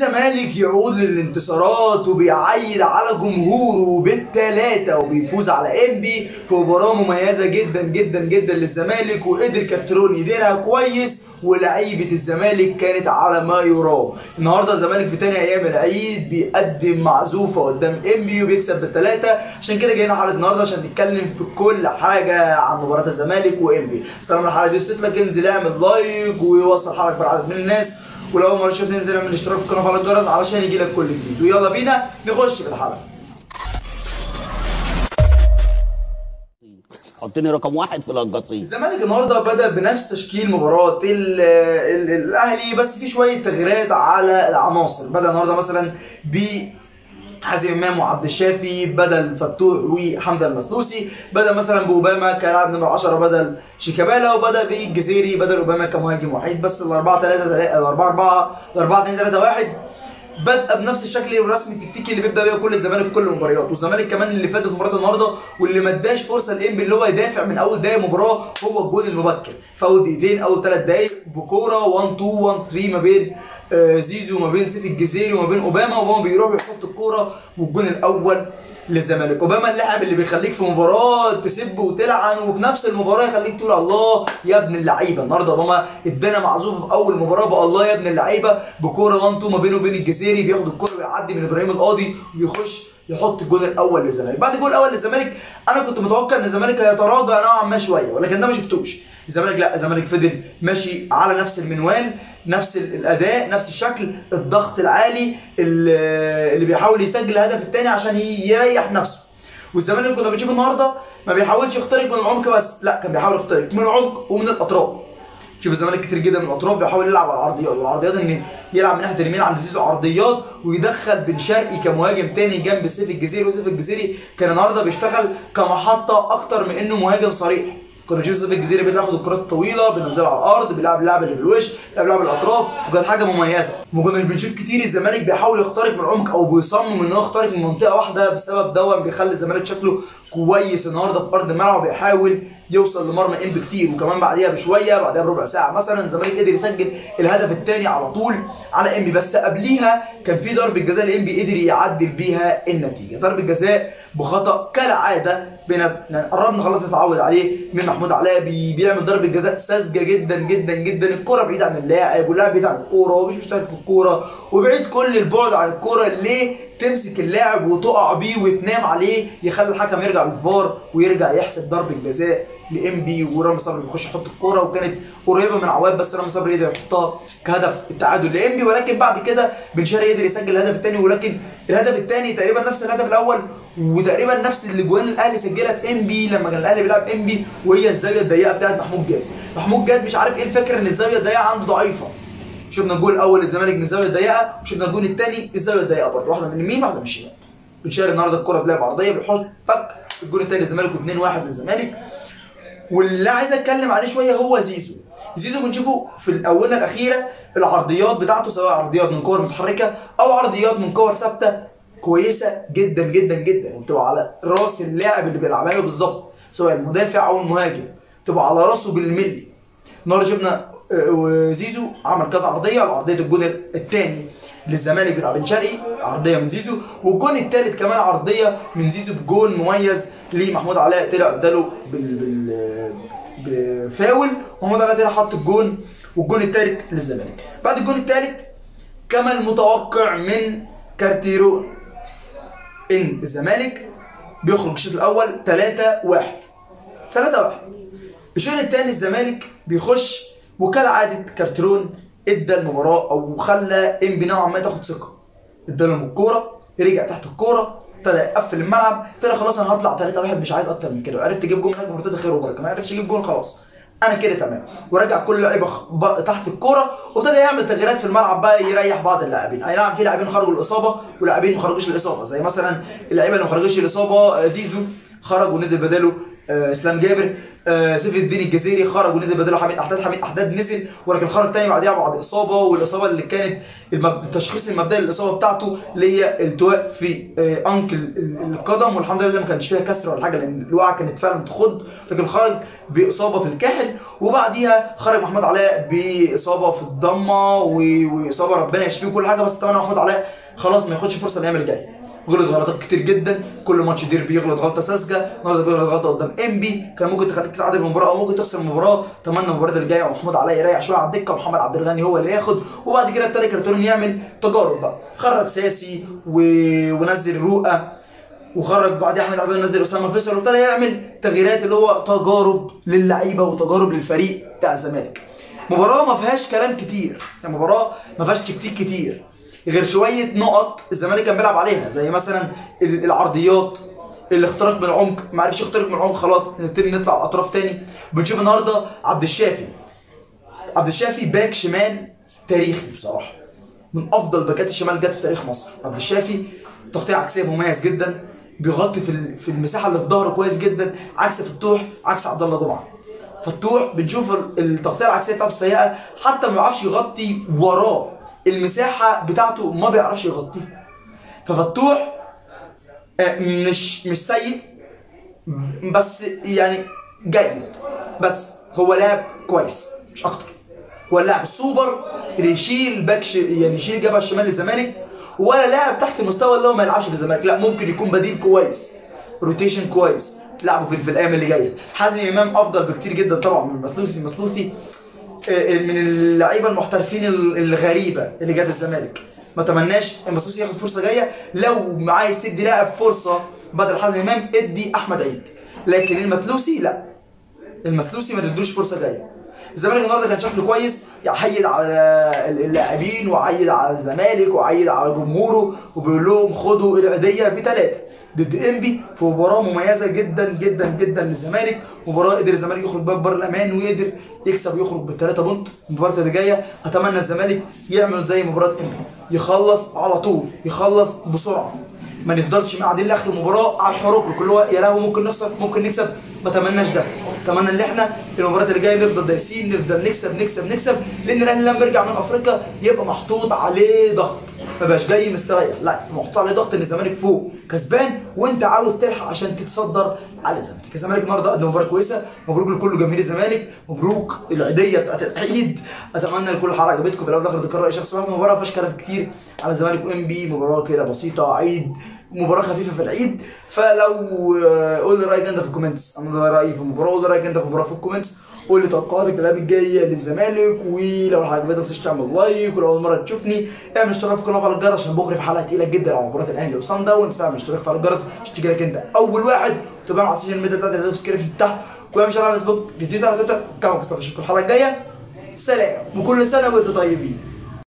الزمالك يعود للانتصارات وبيعيد على جمهوره بالثلاثة وبيفوز على انبي في مباراة مميزة جدا جدا جدا للزمالك وقدر كارترون يديرها كويس ولعيبة الزمالك كانت على ما يرام النهارده الزمالك في تاني ايام العيد بيقدم معزوفة قدام انبي وبيكسب بالثلاثة عشان كده جايين حلقة النهارده عشان نتكلم في كل حاجة عن مباراة الزمالك وانبي سلام الحلقة دي وصلت لك انزل اعمل لايك ووصل حلقة اكبر عدد من الناس ولو اول مره شفت انزل اعمل اشتراك في القناه وفعل الجرس علشان يجي لك كل جديد ويلا بينا نخش في الحلقه حطني رقم واحد في القصيم الزمالك النهارده بدا بنفس تشكيل مباراه ال ال الاهلي بس في شويه تغييرات على العناصر بدا النهارده مثلا ب حازم امام وعبد الشافي بدل فتوح وحمزه المسلوسي بدا مثلا باوباما كلاعب نمره 10 بدل شيكابالا وبدا بالجزيري بدل اوباما كمهاجم وحيد بس ال 4 3 ال 4 4 ال 4 2 3 1 بدأ بنفس الشكل الرسمي التكتيكي اللي بيبدا بيه كل الزمالك كل المباريات والزمالك كمان اللي فاتت مباراه النهارده واللي ما اداش فرصه لانبي اللي هو يدافع من اول دقايق المباراه هو الجول المبكر في اول دقيقتين اول ثلاث دقايق بكوره 1 2 1 3 ما بين آه، زيزو وما بين سيف الجزيري وما بين اوباما اوباما بيروح يحط الكوره والجون الاول للزمالك اوباما اللاعب اللي بيخليك في مباراه تسب وتلعن وفي نفس المباراه يخليك تقول الله يا ابن اللعيبه النهارده اوباما ادانا معزوفه في اول مباراه بقى الله يا ابن اللعيبه بكوره 1 2 ما بينه وبين الجزيري بياخد الكوره ويعدي من ابراهيم القاضي وبيخش يحط الجول الاول للزمالك بعد الجول الاول للزمالك انا كنت متوقع ان الزمالك هيتراجع نوعا ما شويه ولكن ده ما شفتوش الزمالك لا الزمالك فضل ماشي على نفس المنوال نفس ال- الاداء نفس الشكل الضغط العالي ال- اللي بيحاول يسجل الهدف الثاني عشان ي- يريح نفسه والزمالك اللي كنا بنشوفه النهارده ما بيحاولش يخترق من العمق بس لا كان بيحاول يخترق من العمق ومن الاطراف شوف الزمالك كتير جدا من الاطراف بيحاول يلعب على العرضيات والعرضيات ان يلعب من ناحيه اليمين عند زيزو عرضيات ويدخل بن شرقي كمهاجم تاني جنب سيف الجزيري وسيف الجزيري كان النهارده بيشتغل كمحطه اكتر من انه مهاجم صريح كنا بنشوف سيف الجزيري بياخد الكرات الطويله بينزلها على الارض بيلعب اللعب اللي في الوش بيلعب لعب الاطراف وكانت حاجه مميزه ما كناش بنشوف كتير الزمالك بيحاول يخترق من العمق او بيصمم ان هو يخترق من منطقه واحده بسبب دوت بيخلي الزمالك شكله كويس النهارده في ارض الملعب وبيحاول يوصل لمرمى انبي كتير وكمان بعديها بشويه بعدها بربع ساعه مثلا الزمالك قدر يسجل الهدف الثاني على طول على انبي بس قبليها كان في ضربه جزاء لانبي قدر يعدل بيها النتيجه ضربه جزاء بخطا كالعاده بينا يعني قربنا خلاص نتعود عليه من محمود علاء بي بيعمل ضربه جزاء ساذجه جدا جدا جدا الكره بعيده عن اللاعب واللاعب بعيد عن الكوره ومش مشترك في الكوره وبعيد كل البعد عن الكوره ليه تمسك اللاعب وتقع بيه وتنام عليه يخلي الحكم يرجع للفار ويرجع يحسب ضربه جزاء لانبي ورامي صبري بيخش يحط الكوره وكانت قريبه من عواد بس رامي صبري قدر يحطها كهدف التعادل لانبي ولكن بعد كده بن شرقي قدر يسجل الهدف الثاني ولكن الهدف الثاني تقريبا نفس الهدف الاول وتقريبا نفس الاجوان الاهلي سجلها في انبي لما كان الاهلي بيلعب انبي وهي الزاويه الضيقه بتاعت محمود جاد محمود جاد مش عارف ايه الفكره ان الزاويه الضيقه عنده ضعيفه شفنا الجول الاول للزمالك من الزاويه الضيقه وشفنا الجول الثاني الزاويه الضيقه برضه واحده من اليمين واحده من الشمال بن شرقي النهارده الكره بلعب عرضيه بيحط تك الجول الثاني للزمالك و2-1 للزمالك واللي عايز اتكلم عليه شويه هو زيزو زيزو بنشوفه في الاونه الاخيره العرضيات بتاعته سواء عرضيات من كور متحركه او عرضيات من كور ثابته كويسه جدا جدا جدا وبتبقى على راس اللاعب اللي بيلعبها له بالظبط سواء المدافع او المهاجم تبقى على راسه بالملي النهارده شفنا آه، زيزو عمل كذا عرضيه عرضيه الجون الثاني للزمالك بتاع بن شرقي عرضيه من زيزو والجون الثالث كمان عرضيه من زيزو بجون مميز لمحمود علاء طلع اداله بال بال بفاول ومحمود علاء طلع حط الجون والجون الثالث للزمالك بعد الجون الثالث كما المتوقع من كارتيرون ان الزمالك بيخرج الشوط الاول 3 1 3 1 الشوط الثاني الزمالك بيخش وكالعاده كارترون ادى المباراه او خلى انبي نوعا ما تاخد ثقه ادى لهم الكوره رجع تحت الكوره ابتدى يقفل الملعب ابتدى خلاص انا هطلع 3 1 مش عايز اكتر من كده وعرفت اجيب جون هناك مرتده خير وبركه ما عرفتش اجيب جون خلاص انا كده تمام ورجع كل اللعيبه خ- ب- تحت الكوره وابتدى يعمل تغييرات في الملعب بقى يريح بعض اللاعبين اي نعم في لاعبين خرجوا الاصابه ولاعبين ما خرجوش الاصابه زي مثلا اللعيبه اللي ما خرجوش الاصابه آه، زيزو خرج ونزل بداله آه، اسلام جابر آه سيف الدين الجزيري خرج ونزل بداله حميد احداد حميد احداد نزل ولكن خرج تاني بعديها بعد اصابه والاصابه اللي كانت المب... التشخيص المبدئي للاصابه بتاعته اللي هي التواء في آه انكل ال- القدم والحمد لله ما كانش فيها كسر ولا حاجه لان الوقعه كانت فعلا تخض لكن خرج باصابه في الكاحل وبعديها خرج محمود علاء باصابه في الضمه و- واصابه ربنا يشفيه كل حاجه بس طبعا محمود علاء خلاص ما ياخدش فرصه الايام اللي جايه غلط غلطات كتير جدا كل ماتش ديربي يغلط غلطه ساذجه النهارده بيغلط غلطه قدام انبي كان ممكن تخليك تتعادل في المباراه او ممكن تخسر المباراه اتمنى المباراه اللي جايه محمود علاء يريح شويه على الدكه ومحمد عبد الغني هو اللي ياخد وبعد كده ابتدى كارتون يعمل تجارب بقى خرج ساسي و... ونزل رؤى وخرج بعدها احمد عبد الله نزل اسامه فيصل وابتدى يعمل تغييرات اللي هو تجارب للعيبه وتجارب للفريق بتاع الزمالك مباراه ما فيهاش كلام كتير يعني مباراه ما فيهاش تكتيك كتير غير شويه نقط الزمالك كان بيلعب عليها زي مثلا ال- العرضيات الاختراق من العمق ما عرفش يخترق من العمق خلاص نبتدي نطلع اطراف تاني بنشوف النهارده عبد الشافي عبد الشافي باك شمال تاريخي بصراحه من افضل باكات الشمال جت في تاريخ مصر عبد الشافي تغطيه عكسيه مميز جدا بيغطي في ال- في المساحه اللي في ظهره كويس جدا عكس فتوح عكس عبد الله جمعه فتوح بنشوف ال- التغطيه العكسيه بتاعته سيئه حتى ما بيعرفش يغطي وراه المساحه بتاعته ما بيعرفش يغطيها ففتوح آه، مش مش سيء بس يعني جيد بس هو لاعب كويس مش اكتر هو اللاعب السوبر اللي يشيل باك ش... يعني يشيل جبهه الشمال للزمالك ولا لاعب تحت المستوى اللي هو ما يلعبش في الزمالك لا ممكن يكون بديل كويس روتيشن كويس تلعبه في, في الايام اللي جايه حازم امام افضل بكتير جدا طبعا من مسلوسي مسلوسي آه، من اللعيبه المحترفين ال- الغريبه اللي جت الزمالك ما تمناش ان مسلوسي ياخد فرصه جايه لو عايز تدي لاعب فرصه بدل حازم امام ادي احمد عيد لكن المثلوسي لا المثلوسي ما تدوش فرصه جايه الزمالك النهارده كان شكله كويس يعيد على اللاعبين وعيد على الزمالك وعيد على جمهوره وبيقول لهم خدوا العيديه بثلاثه ضد انبي في مباراه مميزه جدا جدا جدا للزمالك مباراه قدر الزمالك يخرج باب بره الامان وقدر يكسب ويخرج بالثلاثه بونت المباراه اللي جايه اتمنى الزمالك يعمل زي مباراه انبي يخلص على طول يخلص بسرعه ما نفضلش قاعدين لاخر المباراه على الحروق اللي هو يا لهوي ممكن نخسر ممكن نكسب ما اتمناش ده اتمنى ان احنا المباريات اللي جايه نفضل دايسين نفضل نكسب نكسب نكسب لان الاهلي لما بيرجع من افريقيا يبقى محطوط عليه ضغط ما بقاش جاي مستريح لا محطوط عليه ضغط ان الزمالك فوق كسبان وانت عاوز تلحق عشان تتصدر على الزمالك الزمالك النهارده قدم مباراه كويسه مبروك لكل جماهير الزمالك مبروك العيديه بتاعت العيد اتمنى لكل حاجه عجبتكم في الاول والاخر تكرر راي شخص واحد مباراه ما فيهاش كلام كتير على الزمالك وام بي مباراه كده بسيطه عيد مباراه خفيفه في العيد فلو آه، قول لي رايك انت في الكومنتس انا ده رايي في المباراه قول لي رايك انت في المباراه في الكومنتس قول لي توقعاتك الايام الجايه للزمالك ولو عجبتك ما تنساش تعمل لايك ولو اول مره تشوفني اعمل اشتراك في القناه وفعل الجرس عشان بكره في حلقه تقيله جدا على مباراه الاهلي وصن داونز فاعمل اشتراك في الجرس عشان تيجي لك انت اول واحد وتابعنا على السوشيال ميديا بتاعتي اللي في الديسكربشن تحت واعمل شير على فيسبوك ريتويت على تويتر كمان مصطفى اشوفكم الحلقه الجايه سلام وكل سنه وانتم طيبين